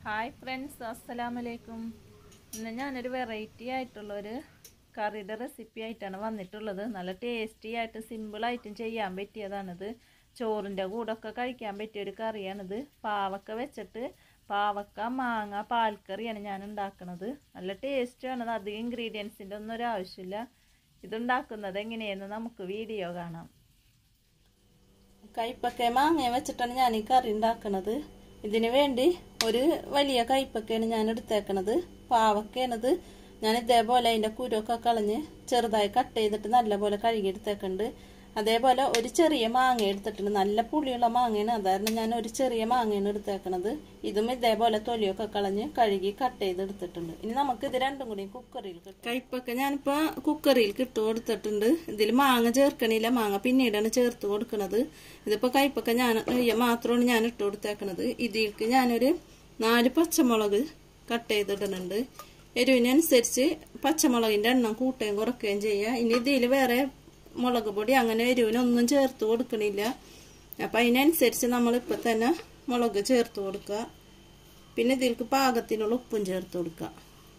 hi friends അസ്സലാമലൈക്കും ഇന്ന് ഞാനൊരു വെറൈറ്റി ആയിട്ടുള്ളൊരു കറിയുടെ റെസിപ്പി ആയിട്ടാണ് വന്നിട്ടുള്ളത് നല്ല ടേസ്റ്റി ആയിട്ട് സിമ്പിളായിട്ടും ചെയ്യാൻ പറ്റിയതാണിത് ചോറിൻ്റെ കൂടൊക്കെ കഴിക്കാൻ പറ്റിയ ഒരു കറിയാണിത് പാവക്ക വെച്ചിട്ട് പാവക്ക മാങ്ങ പാൽക്കറിയാണ് ഞാൻ ഉണ്ടാക്കുന്നത് നല്ല ടേസ്റ്റാണ് അധികം ഇൻഗ്രീഡിയൻസിൻ്റെ ഒന്നും ഒരു ആവശ്യമില്ല ഇതുണ്ടാക്കുന്നത് എങ്ങനെയെന്ന് നമുക്ക് വീഡിയോ കാണാം കൈപ്പക്ക മാങ്ങ വെച്ചിട്ടാണ് ഞാൻ ഈ കറി ഉണ്ടാക്കുന്നത് ഇതിന് വേണ്ടി ഒരു വലിയ കൈപ്പക്കയാണ് ഞാൻ എടുത്തേക്കണത് പാവക്കയാണിത് ഞാൻ ഇതേപോലെ അതിൻ്റെ കുരുവൊക്കെ കളഞ്ഞ് ചെറുതായി കട്ട് ചെയ്തിട്ട് നല്ലപോലെ കഴുകി എടുത്തേക്കുന്നുണ്ട് അതേപോലെ ഒരു ചെറിയ മാങ്ങ എടുത്തിട്ടുണ്ട് നല്ല പുളിയുള്ള മാങ്ങയാണ് അതായിരുന്നു ഞാൻ ഒരു ചെറിയ മാങ്ങയാണ് എടുത്തേക്കണത് ഇതും ഇതേപോലെ തൊലിയൊക്കെ കളഞ്ഞ് കഴുകി കട്ട് ചെയ്ത് എടുത്തിട്ടുണ്ട് ഇനി നമുക്ക് ഇത് രണ്ടും കൂടി കുക്കറിൽ കിട്ടും കൈപ്പൊക്കെ ഞാനിപ്പോ കുക്കറിൽ കിട്ടു കൊടുത്തിട്ടുണ്ട് ഇതിൽ മാങ്ങ ചേർക്കണില്ല മാങ്ങ പിന്നീടാണ് ചേർത്ത് കൊടുക്കുന്നത് ഇതിപ്പോ കൈപ്പൊക്കെ ഞാൻ മാത്രമാണ് ഞാൻ ഇട്ട് കൊടുത്തേക്കണത് ഇതിലേക്ക് ഞാനൊരു നാല് പച്ചമുളക് കട്ട് ചെയ്തിടുന്നുണ്ട് എരിവിനനുസരിച്ച് പച്ചമുളകിന്റെ എണ്ണം കൂട്ടുകയും കുറയ്ക്കുകയും ചെയ്യുക ഇനി ഇതിൽ വേറെ മുളക് പൊടി അങ്ങനെ എരിവിനൊന്നും ചേർത്ത് കൊടുക്കണില്ല അപ്പം അതിനനുസരിച്ച് നമ്മളിപ്പോൾ തന്നെ മുളക് ചേർത്ത് കൊടുക്കുക പിന്നെ ഇതിലേക്ക് പാകത്തിനുള്ള ഉപ്പും ചേർത്ത് കൊടുക്കുക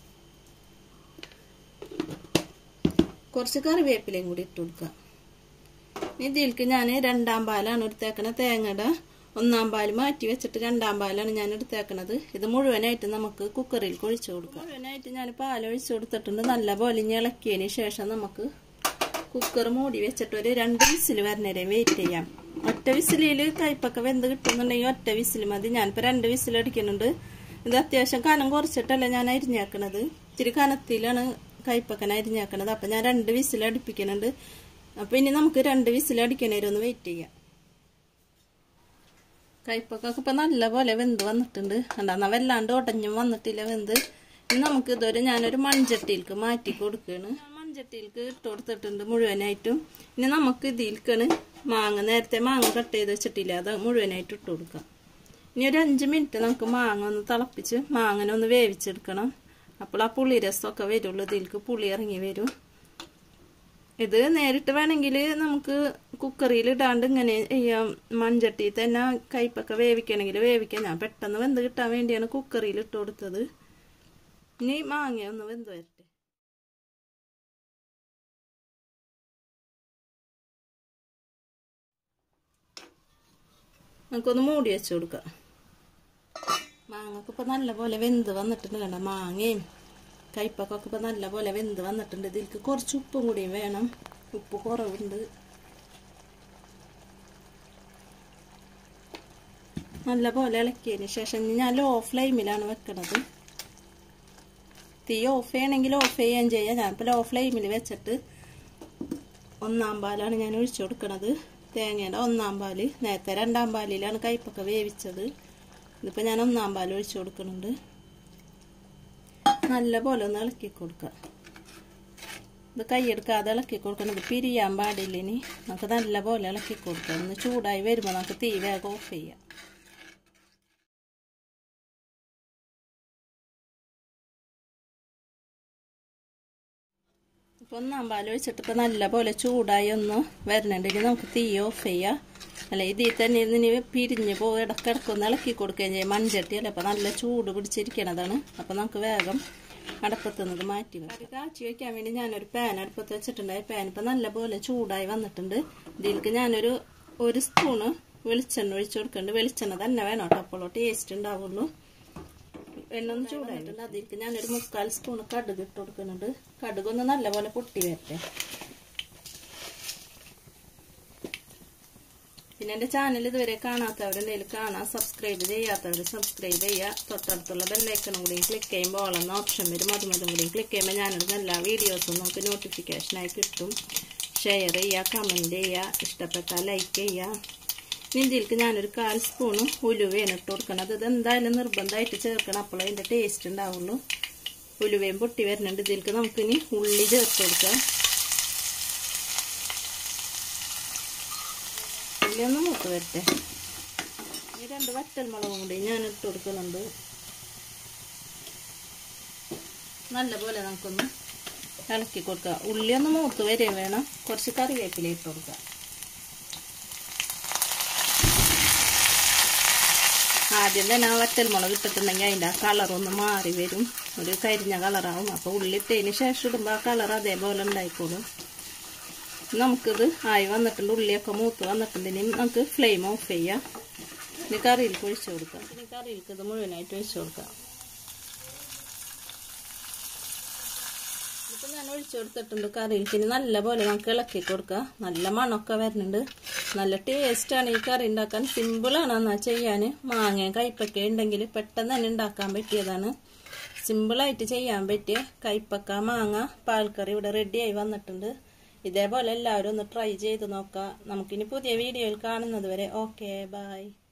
കുറച്ച് കറിവേപ്പിലയും കൂടി ഇട്ട് കൊടുക്കുക ഇതിലേക്ക് ഞാൻ രണ്ടാം പാലാണ് എടുത്തേക്കണത് തേങ്ങയുടെ ഒന്നാം പാൽ മാറ്റി വെച്ചിട്ട് രണ്ടാം പാലാണ് ഞാൻ എടുത്തേക്കണത് ഇത് മുഴുവനായിട്ട് നമുക്ക് കുക്കറിൽ ഒഴിച്ചു കൊടുക്കാം മുഴുവനായിട്ട് ഞാൻ പാൽ ഒഴിച്ചു കൊടുത്തിട്ടുണ്ട് നല്ല പോലെ ഇളക്കിയതിന് ശേഷം നമുക്ക് കുക്കർ മൂടി വെച്ചിട്ട് ഒരു രണ്ട് വിസിൽ വരണവരെ വെയിറ്റ് ചെയ്യാം ഒറ്റ വിസിലിൽ കയ്പൊക്കെ വെന്ത് കിട്ടുന്നുണ്ടെങ്കിൽ ഒറ്റ വിസിൽ മതി ഞാനിപ്പോൾ രണ്ട് വിസിൽ അടിക്കുന്നുണ്ട് ഇത് അത്യാവശ്യം കനം കുറച്ചിട്ടല്ല ഞാൻ അരിഞ്ഞാക്കണത് ഇത്തിരി കനത്തിലാണ് കയ്പക്കൻ അരിഞ്ഞാക്കണത് അപ്പം ഞാൻ രണ്ട് വിസിൽ അടുപ്പിക്കുന്നുണ്ട് അപ്പം ഇനി നമുക്ക് രണ്ട് വിസിൽ അടിക്കണേരം ഒന്ന് വെയിറ്റ് ചെയ്യാം കയ്പക്കൊക്കെ ഇപ്പം നല്ല പോലെ വെന്ത് വന്നിട്ടുണ്ട് കണ്ടാ വല്ലാണ്ട് ഉടഞ്ഞും വന്നിട്ടില്ല വെന്ത് ഇനി നമുക്ക് ഇതൊരു ഞാനൊരു മൺചട്ടിയിലേക്ക് മാറ്റി കൊടുക്കുകയാണ് മൺചട്ടിയിലേക്ക് ഇട്ട് കൊടുത്തിട്ടുണ്ട് മുഴുവനായിട്ടും ഇനി നമുക്ക് ഇതിലേക്കാണ് മാങ്ങ നേരത്തെ മാങ്ങ കട്ട് ചെയ്ത് വെച്ചിട്ടില്ല അത് മുഴുവനായിട്ട് ഇട്ട് കൊടുക്കാം ഇനി ഒരു അഞ്ച് മിനിറ്റ് നമുക്ക് മാങ്ങ ഒന്ന് തിളപ്പിച്ച് മാങ്ങനെ ഒന്ന് വേവിച്ചെടുക്കണം അപ്പോൾ ആ പുളി രസമൊക്കെ വരുള്ളൂ ഇതിലേക്ക് പുളി ഇറങ്ങി വരും ഇത് നേരിട്ട് വേണമെങ്കിൽ നമുക്ക് കുക്കറിൽ ഇടാണ്ട് ഇങ്ങനെ ചെയ്യാം മൺചട്ടി തന്നെ കയ്പൊക്കെ വേവിക്കണമെങ്കിൽ വേവിക്കാം ഞാൻ പെട്ടെന്ന് വെന്ത് കിട്ടാൻ വേണ്ടിയാണ് കുക്കറിൽ ഇട്ട് കൊടുത്തത് ഇനി മാങ്ങ ഒന്ന് വെന്ത് വരട്ടെ നമുക്കൊന്ന് മൂടി വെച്ച് കൊടുക്കാം മാങ്ങക്ക് ഇപ്പം നല്ല പോലെ വെന്ത് വന്നിട്ടുണ്ട് കണ്ട മാങ്ങയും കയ്പക്കൊക്കെ ഇപ്പം നല്ല പോലെ വെന്ത് വന്നിട്ടുണ്ട് ഇതിലേക്ക് കുറച്ച് ഉപ്പും കൂടിയും വേണം ഉപ്പ് കുറവുണ്ട് നല്ല പോലെ ഇളക്കിയതിന് ശേഷം ഞാൻ ലോ ഫ്ലെയിമിലാണ് വെക്കണത് തീ ഓഫ് ചെയ്യണമെങ്കിൽ ഓഫ് ചെയ്യാൻ ചെയ്യാം ഞാനിപ്പോൾ ലോ ഫ്ലെയിമിൽ വെച്ചിട്ട് ഒന്നാം പാലാണ് ഞാൻ ഒഴിച്ചു കൊടുക്കണത് തേങ്ങയുടെ ഒന്നാം പാല് നേരത്തെ രണ്ടാം പാലിലാണ് കയ്പൊക്കെ വേവിച്ചത് ഇതിപ്പോൾ ഞാൻ ഒന്നാം പാൽ ഒഴിച്ചു കൊടുക്കുന്നുണ്ട് നല്ല പോലെ ഒന്ന് ഇളക്കി കൊടുക്കുക ഇത് കൈയെടുക്കാതെ ഇളക്കി കൊടുക്കണം ഇത് പിരിയാൻ പാടില്ല ഇനി നമുക്ക് നല്ല പോലെ ഇളക്കി കൊടുക്കുക ഒന്ന് ചൂടായി വരുമ്പോൾ നമുക്ക് തീ വേഗം ഓഫ് ചെയ്യാം ഇപ്പം ഒന്നാം പാൽ ഒഴിച്ചിട്ട് ഇപ്പം നല്ല പോലെ ചൂടായി ഒന്ന് വരണുണ്ടെങ്കിൽ നമുക്ക് തീ ഓഫ് ചെയ്യാം അല്ല ഇതിൽ തന്നെ ഇതിന് പിരിഞ്ഞ് പോയി ഇടക്കിടക്കൊന്ന് ഇളക്കി കൊടുക്കുകയും ചെയ്യും മൺചട്ടി അല്ല അപ്പം നല്ല ചൂട് പിടിച്ചിരിക്കണതാണ് അപ്പം നമുക്ക് വേഗം അടപ്പത്തുന്നത് മാറ്റി വെക്കാം കാച്ചി വയ്ക്കാൻ വേണ്ടി ഞാനൊരു പാൻ അടുപ്പത്ത് വെച്ചിട്ടുണ്ടായി പാൻ ഇപ്പം നല്ല പോലെ ചൂടായി വന്നിട്ടുണ്ട് ഇതിലേക്ക് ഞാനൊരു ഒരു സ്പൂണ് വെളിച്ചെണ്ണ ഒഴിച്ചു കൊടുക്കുന്നുണ്ട് വെളിച്ചെണ്ണ തന്നെ വേണം കേട്ടോ അപ്പോഴോ ടേസ്റ്റ് ഉണ്ടാവുള്ളൂ എണ്ണ ഒന്ന് ചൂടായിട്ടുണ്ട് അതിലേക്ക് ഞാനൊരു മുക്കാൽ സ്പൂൺ കടുക് ഇട്ട് കൊടുക്കുന്നുണ്ട് കടുക് ഒന്ന് നല്ലപോലെ പൊട്ടി വരട്ടെ പിന്നെ എൻ്റെ ചാനൽ ഇതുവരെ കാണാത്തവരുണ്ടെങ്കിൽ കാണാൻ സബ്സ്ക്രൈബ് ചെയ്യാത്തവർ സബ്സ്ക്രൈബ് ചെയ്യുക തൊട്ടടുത്തുള്ള ബെല്ലൈക്കണും കൂടി ക്ലിക്ക് ചെയ്യുമ്പോൾ ഓളെന്ന ഓപ്ഷൻ വരും അതും അതും കൂടി ക്ലിക്ക് ചെയ്യുമ്പോൾ ഞാനിടുന്ന എല്ലാ വീഡിയോസും നമുക്ക് നോട്ടിഫിക്കേഷനായി കിട്ടും ഷെയർ ചെയ്യുക കമൻറ്റ് ചെയ്യുക ഇഷ്ടപ്പെട്ടാൽ ലൈക്ക് ചെയ്യുക ഇനി ഇതിലേക്ക് ഞാനൊരു കാൽ സ്പൂണ് ഉലുവയാണ് ഇട്ട് കൊടുക്കണം ഇത് എന്തായാലും നിർബന്ധമായിട്ട് ചേർക്കണം അപ്പോഴേ അതിൻ്റെ ടേസ്റ്റ് ഉണ്ടാവുള്ളൂ ഉലുവയും പൊട്ടി വരുന്നുണ്ട് ഇതിലേക്ക് നമുക്കിനി ഉള്ളി ചേർത്ത് കൊടുക്കാം ഉള്ളി ഒന്ന് മൂത്ത് വരട്ടെ ഈ രണ്ട് വറ്റൽമുളകും കൂടി ഞാൻ ഇട്ട് കൊടുക്കുന്നുണ്ട് നല്ലപോലെ നമുക്കൊന്ന് ഇളക്കി കൊടുക്കുക ഉള്ളി ഒന്ന് മൂത്ത് വരെ വേണം കുറച്ച് കറിവേപ്പില ഇട്ട് കൊടുക്കുക ആദ്യം തന്നെ ആ വറ്റൽമുളക് ഇട്ടിട്ടുണ്ടെങ്കിൽ അതിൻ്റെ ആ കളറൊന്ന് മാറി വരും ഒരു കരിഞ്ഞ കളറാവും അപ്പോൾ ഉള്ളിട്ടതിന് ശേഷം ഇടുമ്പോൾ ആ കളർ അതേപോലെ ഉണ്ടായിക്കോളും നമുക്കിത് ആയി വന്നിട്ടുണ്ട് ഉള്ളിയൊക്കെ മൂത്ത് വന്നിട്ടുണ്ട് ഇനി നമുക്ക് ഫ്ലെയിം ഓഫ് ചെയ്യാം ഇനി കറിയിലേക്ക് ഒഴിച്ചു കൊടുക്കാം ഇനി കറിയിലേക്ക് ഇത് മുഴുവനായിട്ട് ഒഴിച്ചു കൊടുക്കാം ഇപ്പം ഞാൻ ഒഴിച്ചു കൊടുത്തിട്ടുണ്ട് കറിയിലേക്ക് ഇനി നല്ല പോലെ നമുക്ക് ഇളക്കി കൊടുക്കാം നല്ല മണമൊക്കെ വരുന്നുണ്ട് നല്ല ടേസ്റ്റാണ് ഈ കറി ഉണ്ടാക്കാൻ സിമ്പിളാണ് എന്നാൽ ചെയ്യാൻ മാങ്ങയും കയ്പക്ക ഉണ്ടെങ്കിൽ പെട്ടെന്ന് തന്നെ ഉണ്ടാക്കാൻ പറ്റിയതാണ് സിമ്പിളായിട്ട് ചെയ്യാൻ പറ്റിയ കയ്പക്ക മാങ്ങ പാൽക്കറി ഇവിടെ റെഡിയായി വന്നിട്ടുണ്ട് ഇതേപോലെ എല്ലാവരും ഒന്ന് ട്രൈ ചെയ്ത് നോക്കാം നമുക്കിനി പുതിയ വീഡിയോയിൽ കാണുന്നത് വരെ ഓക്കെ ബൈ